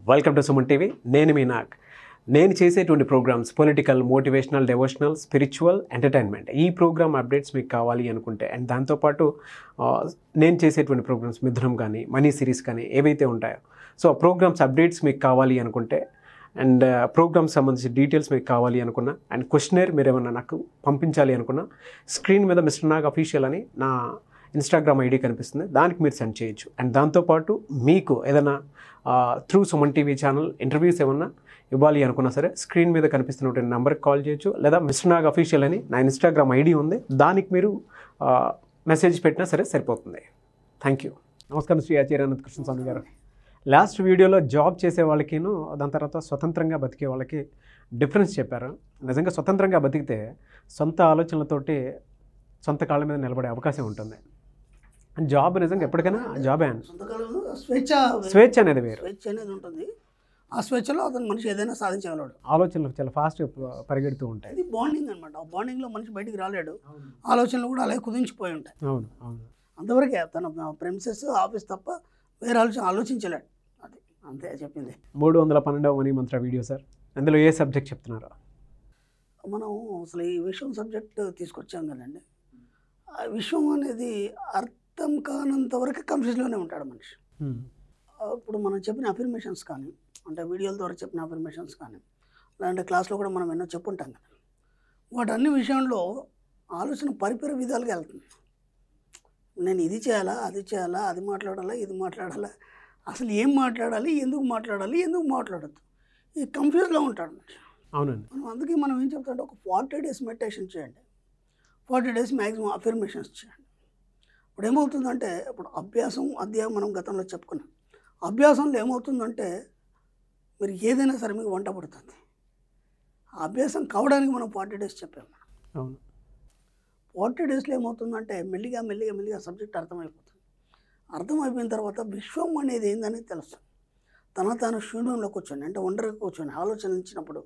Welcome to Suman TV నేను మీ నాగ్ నేను చేసేటువంటి programs political motivational devotional spiritual entertainment ఈ ప్రోగ్రామ్ అప్డేట్స్ మీకు కావాలి అనుకుంటే అండ్ దాంతోపాటు ఆ, నేను చేసేటువంటి ప్రోగ్రామ్స్ మిథునం కానీ మనీ సిరీస్ కానీ ఏవైతే ఉంటాయో సో ప్రోగ్రామ్స్ అప్డేట్స్ మీకు కావాలి అనుకుంటే అండ్ ప్రోగ్రామ్స్ సంబంధించిన డీటెయిల్స్ మీకు కావాలి అనుకున్నా అండ్ క్వశ్చనర్ మీరు ఏమన్నా నాకు పంపించాలి అనుకున్నా స్క్రీన్ మీద మిస్టర్ నాగ్ అఫీషియల్ అని నా ఇన్స్టాగ్రామ్ ఐడి కనిపిస్తుంది దానికి మీరు సెండ్ చేయొచ్చు అండ్ దాంతోపాటు మీకు ఏదైనా through Suman TV channel interviews ఏమన్నా ఇవ్వాలి అనుకున్నా సరే స్క్రీన్ మీద కనిపిస్తున్నటువంటి నెంబర్కి కాల్ చేయొచ్చు లేదా మిస్టర్ నాగ్ అఫీషియల్ అని నా ఇన్స్టాగ్రామ్ ఐడి ఉంది దానికి మీరు మెసేజ్ పెట్టినా సరే సరిపోతుంది థ్యాంక్ యూ నమస్కారం శ్రీ ఆచార్య అనంత కృష్ణ స్వామి గారు లాస్ట్ వీడియోలో జాబ్ చేసే వాళ్ళకిను దాని తర్వాత స్వతంత్రంగా బతికే వాళ్ళకి డిఫరెన్స్ చెప్పారు నిజంగా స్వతంత్రంగా బతికితే సొంత ఆలోచనలతోటి సొంత కాళ్ళ మీద నిలబడే అవకాశం ఉంటుంది అండ్ జాబ్ నిజంగా ఎప్పటికైనా జాబే అండి సొంతకాలంలో స్వేచ్ఛ స్వేచ్ఛ అనేది వేరు స్వేచ్ఛ అనేది ఉంటుంది ఆ స్వేచ్ఛలో అతను మనిషి ఏదైనా సాధించగలడు ఆలోచనలు చాలా ఫాస్ట్గా పరిగెడుతూ ఉంటాయి ఇది బాండింగ్ అనమాట ఆ బాండింగ్లో మనిషి బయటికి రాలేడు ఆలోచనలు కూడా అలాగే కుదించిపోయి ఉంటాయి అవును అవును అంతవరకే తన ప్రెమిసెస్ ఆఫీస్ తప్ప వేరే ఆలోచన ఆలోచించలేడు అది అంతే చెప్పింది మూడు వందల పన్నెండవ మనీ మంత్ర వీడియో సార్ అందులో ఏ సబ్జెక్ట్ చెప్తున్నారు మనం అసలు ఈ విశ్వం సబ్జెక్ట్ తీసుకొచ్చాం కదండి ఆ విశ్వం అనేది అర్థం కానంత వరకు కన్ఫ్యూజ్లోనే ఉంటాడు మనిషి ఇప్పుడు మనం చెప్పిన అఫర్మేషన్స్ కానీ అంటే వీడియోల ద్వారా చెప్పిన అఫర్మేషన్స్ కానీ లేదంటే క్లాస్లో కూడా మనం ఎన్నో చెప్పుంటాం కదా వాటన్ని విషయంలో ఆలోచన పరిపరి విధాలుగా వెళ్తుంది నేను ఇది చేయాలా అది చేయాలా అది మాట్లాడాలా ఇది మాట్లాడాలా అసలు ఏం మాట్లాడాలి ఎందుకు మాట్లాడాలి ఎందుకు మాట్లాడద్దు ఈ కన్ఫ్యూజ్లో ఉంటాడు మనిషి అవునండి మనం అందుకే మనం ఏం చెప్తాంటే ఒక ఫార్టీ డేస్ మెడిటేషన్ చేయండి ఫార్టీ డేస్ మ్యాక్సిమం అఫర్మేషన్స్ చేయండి ఇప్పుడు ఏమవుతుందంటే ఇప్పుడు అభ్యాసం అధ్యాయం మనం గతంలో చెప్పుకున్నాం అభ్యాసంలో ఏమవుతుందంటే మీరు ఏదైనా సరే మీకు వంట పడుతుంది ఆ అభ్యాసం కావడానికి మనం ఫార్టీ డేస్ చెప్పాము మనం అవును ఫార్టీ డేస్లో ఏమవుతుందంటే మెల్లిగా మెల్లిగా మెల్లిగా సబ్జెక్ట్ అర్థమైపోతుంది అర్థమైపోయిన తర్వాత విశ్వం అనేది ఏందనేది తెలుస్తుంది తన తాను శూన్యంలో కూర్చొని అంటే ఒంటరిగా కూర్చొని ఆలోచించినప్పుడు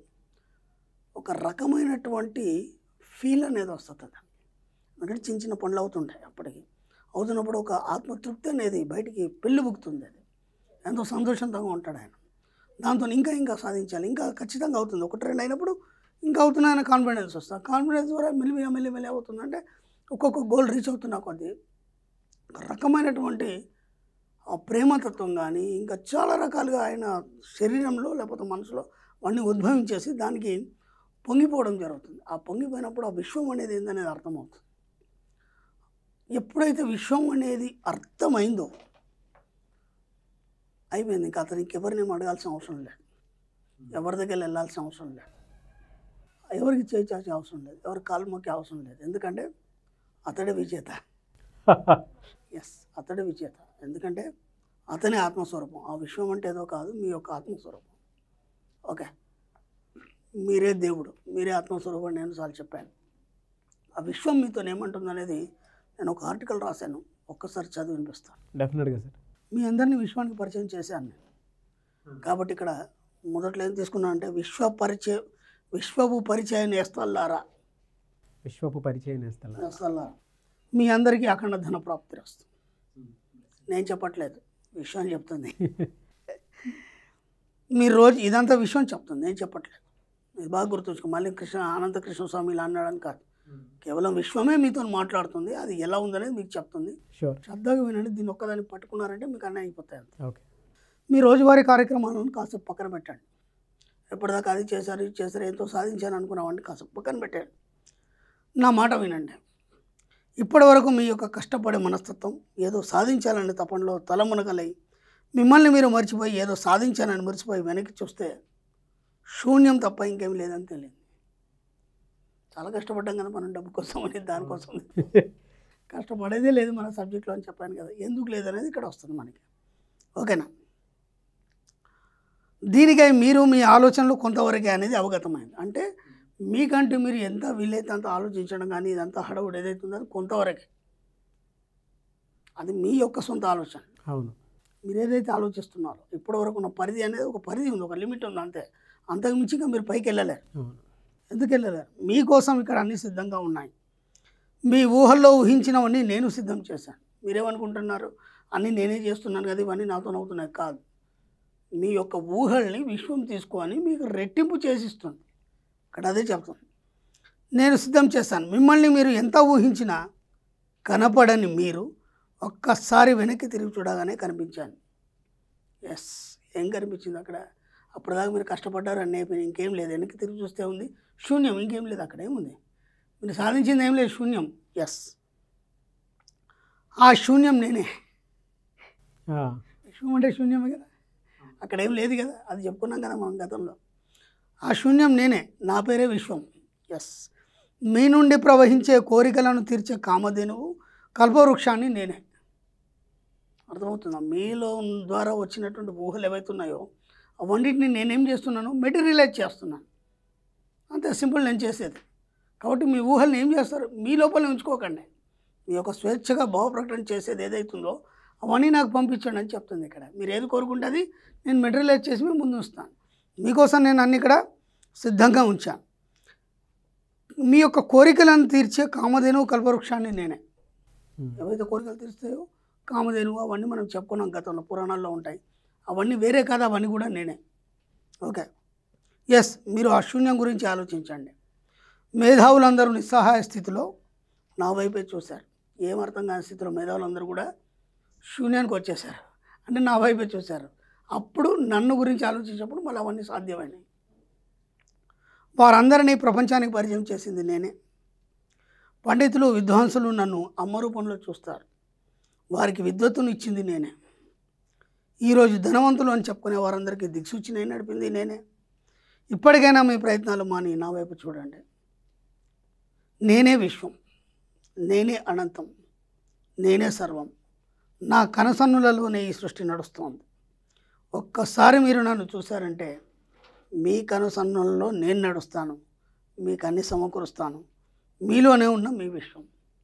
ఒక రకమైనటువంటి ఫీల్ అనేది వస్తుంది ఎందుకంటే చిన్న చిన్న పనులు అవుతుంటాయి అప్పటికి అవుతున్నప్పుడు ఒక ఆత్మతృప్తి అనేది బయటికి పెళ్ళి బుక్కుతుంది అది ఎంతో సంతోషంగా ఉంటాడు ఆయన దాంతో ఇంకా ఇంకా సాధించాలి ఇంకా ఖచ్చితంగా అవుతుంది ఒకటి రెండు అయినప్పుడు ఇంకా అవుతున్నాయని కాన్ఫిడెన్స్ వస్తుంది కాన్ఫిడెన్స్ ద్వారా మెల్లిగా మెల్లి మెల్లి అవుతుందంటే ఒక్కొక్క గోల్ రీచ్ అవుతున్నా కొద్దీ ఒక రకమైనటువంటి ఆ ప్రేమతత్వం కానీ ఇంకా చాలా రకాలుగా ఆయన శరీరంలో లేకపోతే మనసులో వాడిని ఉద్భవించేసి దానికి పొంగిపోవడం జరుగుతుంది ఆ పొంగిపోయినప్పుడు ఆ విశ్వం అనేది ఏందనేది అర్థమవుతుంది ఎప్పుడైతే విశ్వం అనేది అర్థమైందో అయిపోయింది ఇంకా అతనికి ఎవరిని అడగాల్సిన అవసరం లేదు ఎవరి దగ్గర వెళ్ళాల్సిన అవసరం లేదు ఎవరికి చేయాల్సిన అవసరం లేదు ఎవరి కాలు మొక్కే అవసరం లేదు ఎందుకంటే అతడే విజేత ఎస్ అతడే విజేత ఎందుకంటే అతనే ఆత్మస్వరూపం ఆ విశ్వం అంటే ఏదో కాదు మీ యొక్క ఆత్మస్వరూపం ఓకే మీరే దేవుడు మీరే ఆత్మస్వరూపం నేను సార్లు చెప్పాను ఆ విశ్వం మీతో ఏమంటుంది అనేది నేను ఒక ఆర్టికల్ రాశాను ఒక్కసారి చదివి వినిపిస్తాను డెఫినెట్గా సార్ మీ అందరినీ విశ్వానికి పరిచయం చేశాను నేను కాబట్టి ఇక్కడ మొదట్లో ఏం తీసుకున్నా అంటే విశ్వ పరిచయ విశ్వపు పరిచయం నేస్తల్లారా విశ్వపు పరిచయం నేస్తాను నేస్తల్లారా మీ అందరికీ అఖండ ధన ప్రాప్తి వస్తుంది నేను చెప్పట్లేదు విశ్వం చెప్తుంది మీరు రోజు ఇదంతా విశ్వం చెప్తుంది నేను చెప్పట్లేదు మీరు బాగా గుర్తుంచుకో మళ్ళీ కృష్ణ అనంత కృష్ణ స్వామి ఇలా అన్నాడని కాదు కేవలం విశ్వమే మీతో మాట్లాడుతుంది అది ఎలా ఉందనేది మీకు చెప్తుంది షూర్ శ్రద్ధగా వినండి దీన్ని ఒక్కదాన్ని పట్టుకున్నారంటే మీకు అన్నీ అయిపోతాయి అంతే. ఓకే మీ రోజువారీ కార్యక్రమాలను కాసేపు పక్కన పెట్టండి ఎప్పటిదాకా అది చేశారు ఇది చేశారు ఎంతో సాధించాను అనుకున్నామండి కాసేపు పక్కన పెట్టండి నా మాట వినండి ఇప్పటి వరకు మీ యొక్క కష్టపడే మనస్తత్వం ఏదో సాధించాలనే తపనలో తలమునగలై మిమ్మల్ని మీరు మర్చిపోయి ఏదో సాధించానని మర్చిపోయి వెనక్కి చూస్తే శూన్యం తప్ప ఇంకేం లేదని తెలియదు చాలా కష్టపడ్డాం కదా మనం డబ్బు కోసం అని దానికోసం కష్టపడేదే లేదు మన సబ్జెక్ట్లో అని చెప్పాను కదా ఎందుకు లేదనేది ఇక్కడ వస్తుంది మనకి ఓకేనా దీనికై మీరు మీ ఆలోచనలు కొంతవరకే అనేది అవగతమైంది అంటే మీకంటూ మీరు ఎంత వీలైతే అంత ఆలోచించడం కానీ ఇదంతా హడవుడు ఏదైతే ఉందో అది కొంతవరకే అది మీ యొక్క సొంత ఆలోచన అవును మీరు ఏదైతే ఆలోచిస్తున్నారో ఇప్పటివరకు ఉన్న పరిధి అనేది ఒక పరిధి ఉంది ఒక లిమిట్ ఉంది అంతే అంతకు మించి ఇంకా మీరు పైకి వెళ్ళలేరు అవును ఎందుకు వెళ్ళలేరు మీకోసం ఇక్కడ అన్నీ సిద్ధంగా ఉన్నాయి మీ ఊహల్లో ఊహించినవన్నీ నేను సిద్ధం చేశాను మీరేమనుకుంటున్నారు అన్నీ నేనే చేస్తున్నాను కదా ఇవన్నీ నాతో అవుతున్నాయి కాదు మీ యొక్క ఊహల్ని విశ్వం తీసుకొని మీకు రెట్టింపు చేసిస్తుంది ఇక్కడ అదే చెప్తుంది నేను సిద్ధం చేస్తాను మిమ్మల్ని మీరు ఎంత ఊహించినా కనపడని మీరు ఒక్కసారి వెనక్కి తిరిగి చూడగానే కనిపించాను ఎస్ ఏం కనిపించింది అక్కడ అప్పటిదాకా మీరు కష్టపడ్డారు అన్నీ అయిపోయింది ఇంకేం లేదు వెనక్కి తిరిగి చూస్తే ఉంది శూన్యం ఇంకేం లేదు అక్కడ ఏముంది మీరు సాధించింది ఏం లేదు శూన్యం ఎస్ ఆ శూన్యం నేనే ఆ, విశ్వం అంటే శూన్యమే కదా అక్కడ ఏం లేదు కదా అది చెప్పుకున్నాం కదా మనం గతంలో ఆ శూన్యం నేనే నా పేరే విశ్వం ఎస్ మీ నుండి ప్రవహించే కోరికలను తీర్చే కామధేనువు కల్పవృక్షాన్ని నేనే అర్థమవుతుందా మీలో ఉన్న- ద్వారా వచ్చినటువంటి ఊహలు ఏవైతున్నాయో అవన్నిటిని నేనేం చేస్తున్నాను మెటీరియలైజ్ చేస్తున్నాను అంతే సింపుల్ నేను చేసేది కాబట్టి మీ ఊహల్ని ఏం చేస్తారు మీ లోపల ఉంచుకోకండి మీ యొక్క స్వేచ్ఛగా భావప్రకటన చేసేది ఏదైతుందో అవన్నీ నాకు పంపించండి అని చెప్తుంది ఇక్కడ మీరు ఏది కోరుకుంటే అది నేను మెటీరియలైజ్ చేసి మీ ముందు ఉంచుతాను మీకోసం నేను అన్ని ఇక్కడ సిద్ధంగా ఉంచాను మీ యొక్క కోరికలను తీర్చే కామధేనువు కల్పవృక్షాన్ని నేనే ఉమ్, ఏవైతే కోరికలు తీరుస్తాయో కామధేనువు అవన్నీ మనం చెప్పుకున్నాం గతంలో పురాణాల్లో ఉంటాయి అవన్నీ వేరే కాదు అవన్నీ కూడా నేనే ఓకే ఎస్ మీరు ఆ శూన్యం గురించి ఆలోచించండి మేధావులందరూ నిస్సహాయ స్థితిలో నా వైపే చూశారు ఏం అర్థం కాని స్థితిలో మేధావులందరూ కూడా శూన్యానికి వచ్చేసారు అంటే నా వైపే చూశారు అప్పుడు నన్ను గురించి ఆలోచించినప్పుడు మళ్ళీ అవన్నీ సాధ్యమైనాయి వారందరినీ ప్రపంచానికి పరిచయం చేసింది నేనే పండితులు విద్వాంసులు నన్ను అమ్మ రూపంలో చూస్తారు వారికి విద్వత్తును ఇచ్చింది నేనే ఈరోజు ధనవంతులు అని చెప్పుకునే వారందరికీ దిక్సూచిని నడిపింది నేనే ఇప్పటికైనా మీ ప్రయత్నాలు మాని నా వైపు చూడండి నేనే విశ్వం నేనే అనంతం నేనే సర్వం నా కనసన్నులలోనే ఈ సృష్టి నడుస్తోంది ఒక్కసారి మీరు నన్ను చూశారంటే మీ కనుసన్నులలో నేను నడుస్తాను మీకు అన్ని సమకూరుస్తాను మీలోనే ఉన్న మీ విశ్వం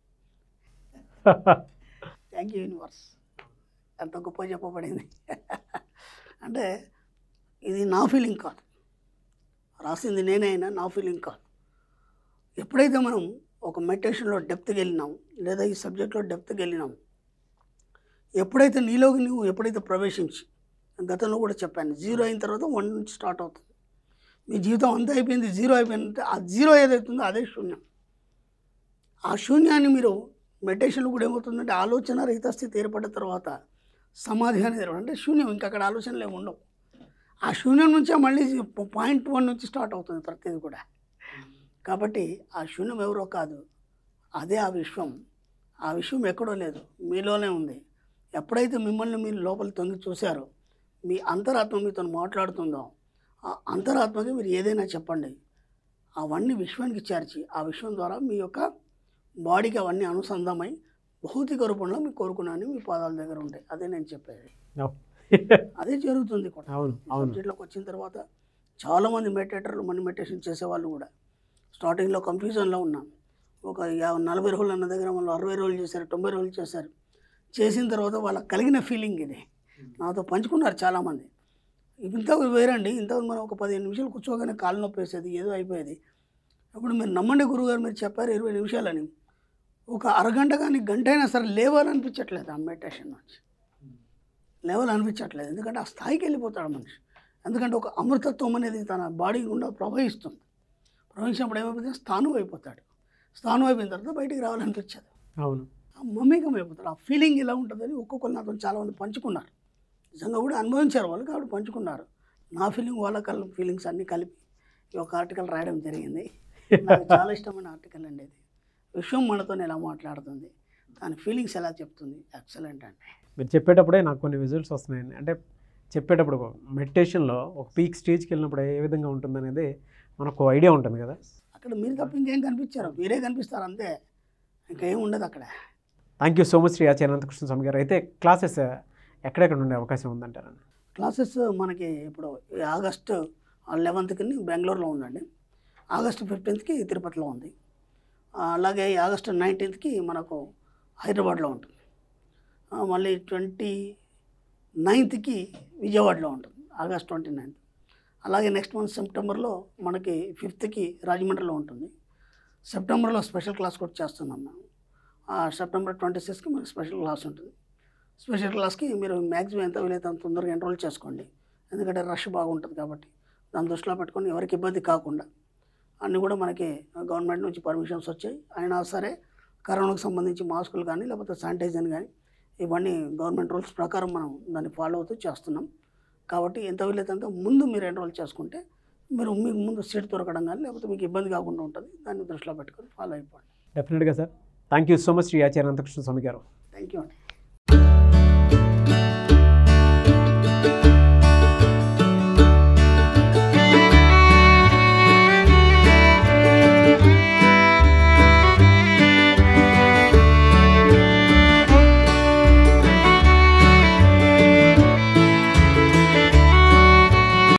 థ్యాంక్ యూ యూనివర్స్ ఎంత గొప్ప చెప్పబడింది అంటే ఇది నా ఫీలింగ్ కాదు రాసింది నేనే అయినా నా ఫీలింగ్ కాదు ఎప్పుడైతే మనం ఒక మెడిటేషన్లో డెప్త్కి వెళ్ళినాం లేదా ఈ సబ్జెక్ట్లో డెప్త్కి వెళ్ళినాం ఎప్పుడైతే నీలోకి నువ్వు ఎప్పుడైతే ప్రవేశించి గతంలో కూడా చెప్పాను జీరో అయిన తర్వాత వన్ నుంచి స్టార్ట్ అవుతుంది మీ జీవితం అంతా అయిపోయింది జీరో అయిపోయిందంటే ఆ జీరో ఏదైతుందో అదే శూన్యం ఆ శూన్యాన్ని మీరు మెడిటేషన్లో కూడా ఏమవుతుందంటే ఆలోచన రహిత స్థితి ఏర్పడిన తర్వాత సమాధి అనేది ఏర్పడ- అంటే శూన్యం ఇంకా అక్కడ ఆలోచనలు ఏమి ఉండవు ఆ శూన్యం నుంచి మళ్ళీ పాయింట్ వన్ నుంచి స్టార్ట్ అవుతుంది ప్రతిదీ కూడా కాబట్టి ఆ శూన్యం ఎవరో కాదు అదే ఆ విశ్వం ఆ విశ్వం ఎక్కడో లేదు మీలోనే ఉంది ఎప్పుడైతే మిమ్మల్ని మీరు లోపల తొంగి చూశారో మీ అంతరాత్మ మీతో మాట్లాడుతుందో ఆ అంతరాత్మకి మీరు ఏదైనా చెప్పండి అవన్నీ విశ్వానికి చేర్చి ఆ విశ్వం ద్వారా మీ యొక్క బాడీకి అవన్నీ అనుసంధానమై భౌతిక రూపంలో మీకు కోరుకున్నాను మీ పాదాల దగ్గర ఉంటాయి అదే నేను చెప్పేది అవ్- అదే జరుగుతుంది కూడా అవును అవును సబ్జెక్ట్లోకి వచ్చిన తర్వాత చాలామంది మెడిటేటర్లు మనీ మెడిటేషన్ చేసేవాళ్ళు కూడా స్టార్టింగ్లో కన్ఫ్యూజన్లో ఉన్నాం ఒక యా- నలభై రోజులు అన్న దగ్గర వాళ్ళు అరవై రోజులు చేశారు తొంభై రోజులు చేశారు చేసిన తర్వాత వాళ్ళకి కలిగిన ఫీలింగ్ ఇది నాతో పంచుకున్నారు చాలామంది ఇంత వేరండి ఇంత మనం ఒక పదిహేను నిమిషాలు కూర్చోగానే కాలు నొప్పి వేసేది ఏదో అయిపోయేది అప్పుడు మీరు నమ్మండి గురుగారు మీరు చెప్పారు ఇరవై నిమిషాలని ఒక అరగంట కానీ గంట అయినా సరే లేవాలనిపించట్లేదు ఆ మెడిటేషన్ నుంచి లేవాలనిపించట్లేదు ఎందుకంటే ఆ స్థాయికి వెళ్ళిపోతాడు మనిషి ఎందుకంటే ఒక అమృతత్వం అనేది తన బాడీ గుండా ప్రవహిస్తుంది ప్రవహించినప్పుడు ఏమైపోతుంది స్థానం అయిపోతాడు స్థానం అయిపోయిన తర్వాత బయటికి రావాలనిపించదు అవును ఆ మమేకం అయిపోతాడు ఆ ఫీలింగ్ ఎలా ఉంటుందని ఒక్కొక్కరు నాతో చాలామంది పంచుకున్నారు నిజంగా కూడా అనుభవించారు వాళ్ళు కాబట్టి పంచుకున్నారు నా ఫీలింగ్ వాళ్ళ కల్ ఫీలింగ్స్ అన్నీ కలిపి ఈ ఒక ఆర్టికల్ రాయడం జరిగింది నాకు చాలా ఇష్టమైన ఆర్టికల్ అండి ఇది విశ్వం మనతో ఎలా మాట్లాడుతుంది దాని ఫీలింగ్స్ ఎలా చెప్తుంది ఎక్సలెంట్ అండి మీరు చెప్పేటప్పుడే నాకు కొన్ని విజువల్స్ వస్తున్నాయండి అంటే చెప్పేటప్పుడు మెడిటేషన్లో ఒక పీక్ స్టేజ్కి వెళ్ళినప్పుడు ఏ విధంగా ఉంటుందనేది మనకు ఐడియా ఉంటుంది కదా అక్కడ మీరు తప్ప ఇంకేం కనిపించారు మీరే కనిపిస్తారు అంతే ఇంకేం ఉండదు అక్కడ thank you so much Shri Acharya Anantakrishna Swami garu అయితే క్లాసెస్ ఎక్కడెక్కడ ఉండే అవకాశం ఉందంటారని క్లాసెస్ మనకి ఇప్పుడు ఈ ఆగస్టు లెవెన్త్కి బెంగళూరులో ఉందండి ఆగస్టు ఫిఫ్టీన్త్కి తిరుపతిలో ఉంది ఆ, అలాగే ఈ ఆగస్టు నైన్టీన్త్కి మనకు హైదరాబాద్లో ఉంటుంది ఆ, మళ్ళీ ట్వంటీ నైన్త్కి విజయవాడలో ఉంటుంది ఆగస్ట్ ట్వంటీ నైన్త్ అలాగే నెక్స్ట్ మంత్ సెప్టెంబర్లో మనకి ఫిఫ్త్కి రాజమండ్రిలో ఉంటుంది సెప్టెంబర్లో స్పెషల్ క్లాస్ కూడా చేస్తున్నాం మేము ఆ సెప్టెంబర్ ట్వంటీ సిక్స్కి మనకి స్పెషల్ క్లాస్ ఉంటుంది స్పెషల్ క్లాస్కి మీరు మ్యాక్సిమం ఎంత వీలైతే అంత తొందరగా ఎన్రోల్ చేసుకోండి ఎందుకంటే రష్ బాగుంటుంది కాబట్టి దాన్ని దృష్టిలో పెట్టుకొని ఎవరికి ఇబ్బంది కాకుండా అన్నీ కూడా మనకి గవర్నమెంట్ నుంచి పర్మిషన్స్ వచ్చాయి అయినా సరే కరోనాకు సంబంధించి మాస్కులు కానీ లేకపోతే శానిటైజర్ కానీ ఇవన్నీ గవర్నమెంట్ రూల్స్ ప్రకారం మనం దాన్ని ఫాలో అవుతూ చేస్తున్నాం కాబట్టి ఎంత వీలైతే ముందు మీరు ఎన్రోల్ చేసుకుంటే మీరు మీకు ముందు సీట్ దొరకడం కానీ లేకపోతే మీకు ఇబ్బంది కాకుండా ఉంటుంది దాన్ని దృష్టిలో పెట్టుకొని ఫాలో అయిపోండి డెఫినెట్గా sir thank you so much Shri Acharya Anantakrishna Swami garu thank you అండి